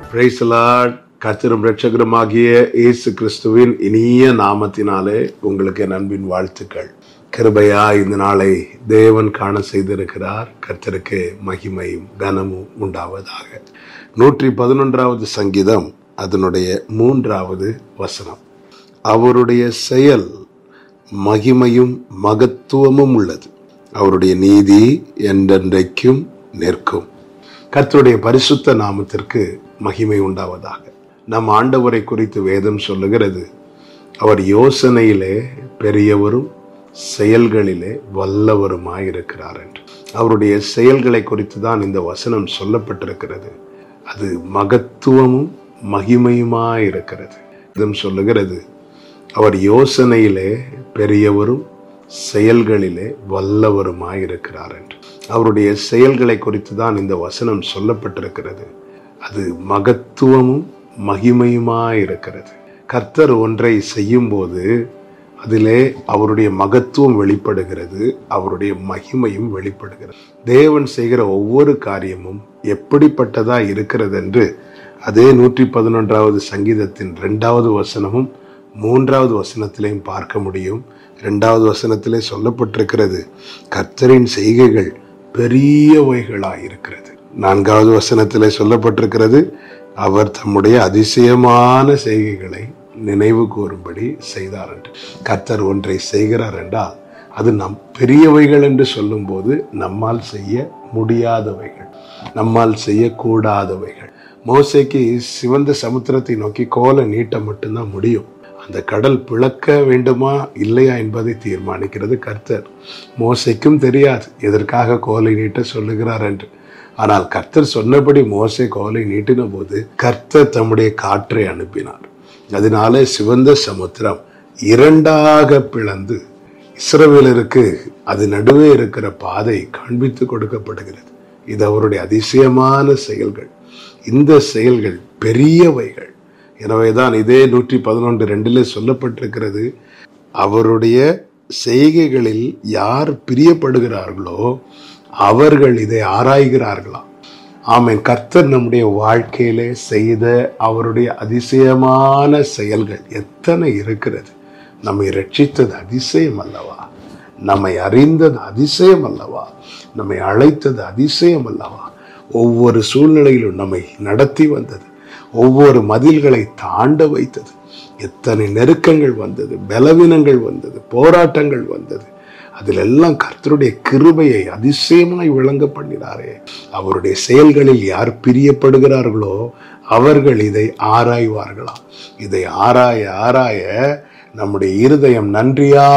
பிரைசலாட் கர்த்தரும் ரட்சகருமாகிய இயேசு கிறிஸ்துவின் இனிய நாமத்தினாலே உங்களுக்கு என் அன்பின் வாழ்த்துக்கள் கிருபையா இந்த நாளை தேவன் காண செய்திருக்கிறார் கர்த்தருக்கு மகிமையும் கனமும் உண்டாவதாக நூற்றி பதினொன்றாவது சங்கீதம் அதனுடைய மூன்றாவது வசனம் அவருடைய செயல் மகிமையும் மகத்துவமும் உள்ளது அவருடைய நீதி என்றென்றைக்கும் நிற்கும் கர்த்தருடைய பரிசுத்த நாமத்திற்கு மகிமை உண்டாவதாக நம் ஆண்டவரை குறித்து வேதம் சொல்லுகிறது அவர் யோசனையிலே பெரியவரும் செயல்களிலே வல்லவருமாயிருக்கிறார் என்று அவருடைய செயல்களை குறித்து தான் இந்த வசனம் சொல்லப்பட்டிருக்கிறது அது மகத்துவமும் மகிமையுமாயிருக்கிறது இதம் சொல்லுகிறது அவர் யோசனையிலே பெரியவரும் செயல்களிலே வல்லவருமாயிருக்கிறார் என்று அவருடைய செயல்களை குறித்து தான் இந்த வசனம் சொல்லப்பட்டிருக்கிறது அது மகத்துவமும் மகிமையுமாயிருக்கிறது கர்த்தர் ஒன்றை செய்யும்போது அதிலே அவருடைய மகத்துவம் வெளிப்படுகிறது அவருடைய மகிமையும் வெளிப்படுகிறது தேவன் செய்கிற ஒவ்வொரு காரியமும் எப்படிப்பட்டதா இருக்கிறது என்று அதே நூற்றி பதினொன்றாவது சங்கீதத்தின் இரண்டாவது வசனமும் மூன்றாவது வசனத்திலையும் பார்க்க முடியும் இரண்டாவது வசனத்திலே சொல்லப்பட்டிருக்கிறது கர்த்தரின் செய்கைகள் பெரியவைகளாய் இருக்கிறது நான்காவது வசனத்திலே சொல்லப்பட்டிருக்கிறது அவர் தம்முடைய அதிசயமான செய்கைகளை நினைவு கூறும்படி செய்தார் என்று கர்த்தர் ஒன்றை செய்கிறார் என்றால் அது நம் பெரியவைகள் என்று சொல்லும்போது நம்மால் செய்ய முடியாதவைகள் நம்மால் செய்யக்கூடாதவைகள் மோசைக்கு சிவந்த சமுத்திரத்தை நோக்கி கோலை நீட்ட மட்டும்தான் முடியும் அந்த கடல் பிளக்க வேண்டுமா இல்லையா என்பதை தீர்மானிக்கிறது கர்த்தர் மோசைக்கும் தெரியாது எதற்காக கோலை நீட்ட சொல்லுகிறார் என்று ஆனால் கர்த்தர் சொன்னபடி மோசை கோலை நீட்டின போது கர்த்தர் தம்முடைய காற்றை அனுப்பினார் அதனால சிவந்த சமுத்திரம் இரண்டாக பிளந்து இஸ்ரவேலருக்கு அது நடுவே இருக்கிற பாதை காண்பித்து கொடுக்கப்படுகிறது இது அவருடைய அதிசயமான செயல்கள் இந்த செயல்கள் பெரியவைகள் எனவேதான் இதே நூற்றி பதினொன்று ரெண்டிலே சொல்லப்பட்டிருக்கிறது அவருடைய செய்கைகளில் யார் பிரியப்படுகிறார்களோ அவர்கள் இதை ஆராய்கிறார்களாம் ஆமென் கர்த்தர் நம்முடைய வாழ்க்கையிலே செய்த அவருடைய அதிசயமான செயல்கள் எத்தனை இருக்கிறது நம்மை ரட்சித்தது அதிசயம் அல்லவா நம்மை அறிந்தது அதிசயம் அல்லவா நம்மை அழைத்தது அதிசயம் அல்லவா ஒவ்வொரு சூழ்நிலையிலும் நம்மை நடத்தி வந்தது ஒவ்வொரு மதில்களை தாண்ட வைத்தது எத்தனை நெருக்கங்கள் வந்தது பலவீனங்கள் வந்தது போராட்டங்கள் வந்தது அதில் எல்லாம் கர்த்தருடைய கிருபையை அதிசயமாய் விளங்க பண்ணினாரே அவருடைய செயல்களில் யார் பிரியப்படுகிறார்களோ அவர்கள் இதை ஆராய்வார்களாம் இதை ஆராய ஆராய நம்முடைய இருதயம் நன்றியா